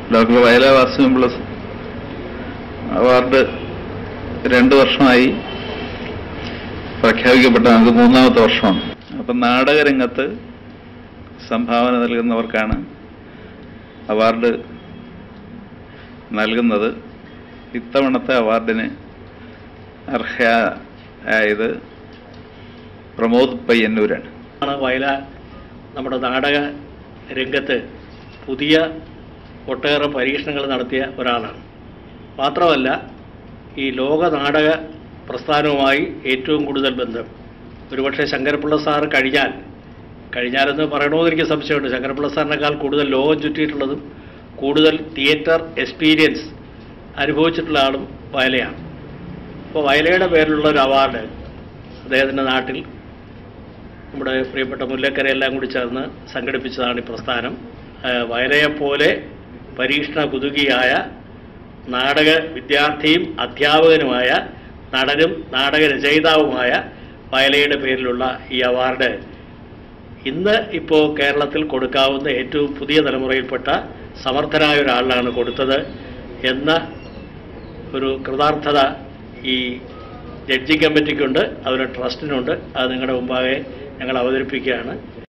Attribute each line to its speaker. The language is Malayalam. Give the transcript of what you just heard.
Speaker 1: ഡോക്ടർ വയല വാസുപിള്ള അവാർഡ് രണ്ട് വർഷമായി പ്രഖ്യാപിക്കപ്പെട്ട നമുക്ക് മൂന്നാമത്തെ വർഷമാണ് അപ്പം നാടകരംഗത്ത് സംഭാവന നൽകുന്നവർക്കാണ് അവാർഡ് നൽകുന്നത് ഇത്തവണത്തെ അവാർഡിന് അർഹയായത് പ്രമോദ് പയ്യന്നൂരാണ്
Speaker 2: ആണ് വയല നമ്മുടെ നാടക രംഗത്ത് പുതിയ ഒട്ടേറെ പരീക്ഷണങ്ങൾ നടത്തിയ ഒരാളാണ് മാത്രമല്ല ഈ ലോക നാടക പ്രസ്ഥാനവുമായി ഏറ്റവും കൂടുതൽ ബന്ധം ഒരുപക്ഷെ ശങ്കരപ്പിള്ള സാർ കഴിഞ്ഞാൽ കഴിഞ്ഞാലെന്ന് പറയണമെന്ന് എനിക്ക് സംശയമുണ്ട് ശങ്കരപ്പിള്ള സാറിനേക്കാൾ കൂടുതൽ ലോകം ചുറ്റിയിട്ടുള്ളതും കൂടുതൽ തിയേറ്റർ എക്സ്പീരിയൻസ് അനുഭവിച്ചിട്ടുള്ള ആളും വയലയാണ് അപ്പോൾ വയലയുടെ പേരിലുള്ള ഒരു അവാർഡ് അദ്ദേഹത്തിൻ്റെ നാട്ടിൽ നമ്മുടെ പ്രിയപ്പെട്ട മുല്ലക്കര എല്ലാം കൂടി ചേർന്ന് സംഘടിപ്പിച്ചതാണ് ഈ പ്രസ്ഥാനം ആ, വയലയെപ്പോലെ പരീക്ഷണ കുതുകിയായ നാടക വിദ്യാർത്ഥിയും അധ്യാപകനുമായ നടനും നാടക രചയിതാവുമായ വയലയുടെ പേരിലുള്ള ഈ അവാർഡ് ഇന്ന് ഇപ്പോൾ കേരളത്തിൽ കൊടുക്കാവുന്ന ഏറ്റവും പുതിയ തലമുറയിൽപ്പെട്ട സമർത്ഥനായ ഒരാളിനാണ് കൊടുത്തത് എന്ന ഒരു കൃതാർത്ഥത ഈ ജഡ്ജിങ് കമ്മിറ്റിക്കുണ്ട് അവരുടെ ട്രസ്റ്റിനുണ്ട് അത് നിങ്ങളുടെ മുമ്പാകെ ഞങ്ങൾ അവതരിപ്പിക്കുകയാണ്